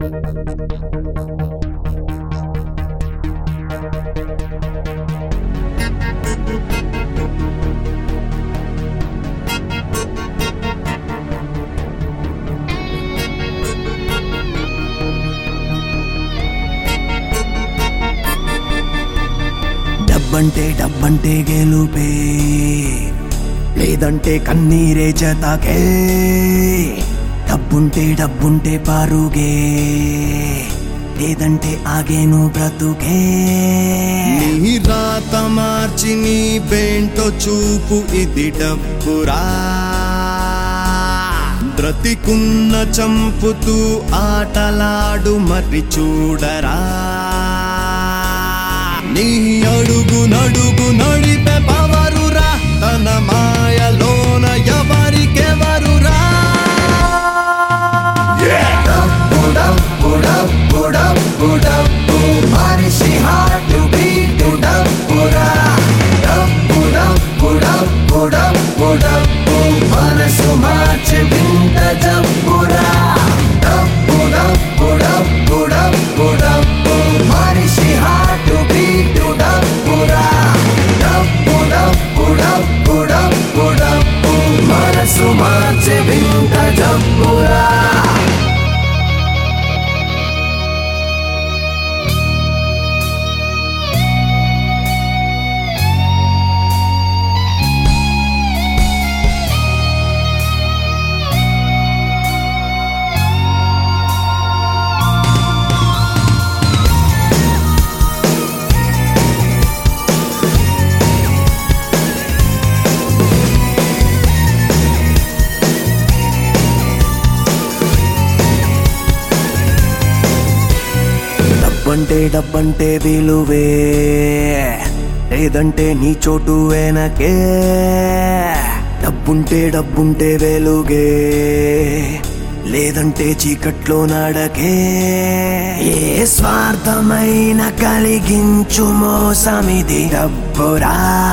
డబ్బంటే డబ్బంటే గెలుపే లేదంటే కన్నీరే జతకే డబ్బుంటే డబ్బుంటే పారుగే లేదంటే ఆగేను బ్రతుకే నీ రాత మార్చి నీ బేంటో చూపు ఇది డబ్బురా బ్రతికున్న చంపుతూ ఆటలాడు మరి చూడరా నీ అడుగు నడుగు నడిపే పవరురా తన మాయలోన ఎవరికెవరురా డబ్బు డబ్బు డబ్బు డబ్బు డబ్బు మనిషి హార్ట్ బీట్ డబ్బురా డబ్బు డబ్బు డబ్బు డబ్బు డబ్బు మనసు మార్చి వింత జబ్బురా డబ్బు డబ్బు డబ్బు డబ్బు డబ్బు మనిషి హార్ట్ బీట్ డబ్బురా డబ్బు డబ్బు డబ్బు డబ్బు డబ్బు మనసు మార్చి వింత జబ్బురా డబ్బంటే డబ్బంటే విలువే లేదంటే నీ చోటు వెనకే డబ్బుంటే డబ్బుంటే వెలుగే లేదంటే చీకట్లో నడకే ఏ స్వార్థమైన కలిగించు మోసమిది డబ్బురా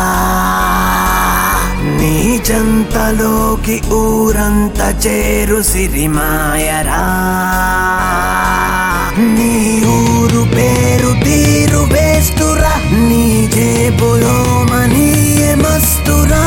నీ జంతలోకి ఊరంత చేరు సిరిమాయరా నీ ఊరు పేరు తీరు వేస్తురా నీ జేబులో మనీ మస్తురా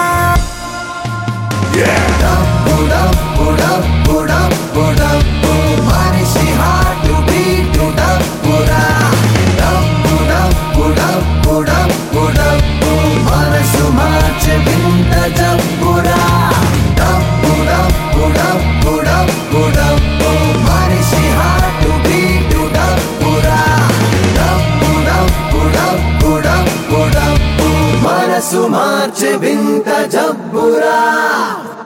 డబ్బు డబ్బు డబ్బు డబ్బు డబ్బు మనిషి హార్ట్ బీట్ డబ్బురా డబ్బు డబ్బు డబ్బు డబ్బు డబ్బు మనసు మార్చి వింత జబ్బురా డబ్బు డబ్బు డబ్బు డబ్బు డబ్బు మనిషి హార్ట్ బీట్ డబ్బురా డబ్బు డబ్బు డబ్బు డబ్బు డబ్బు మనసు మార్చి వింత జబ్బురా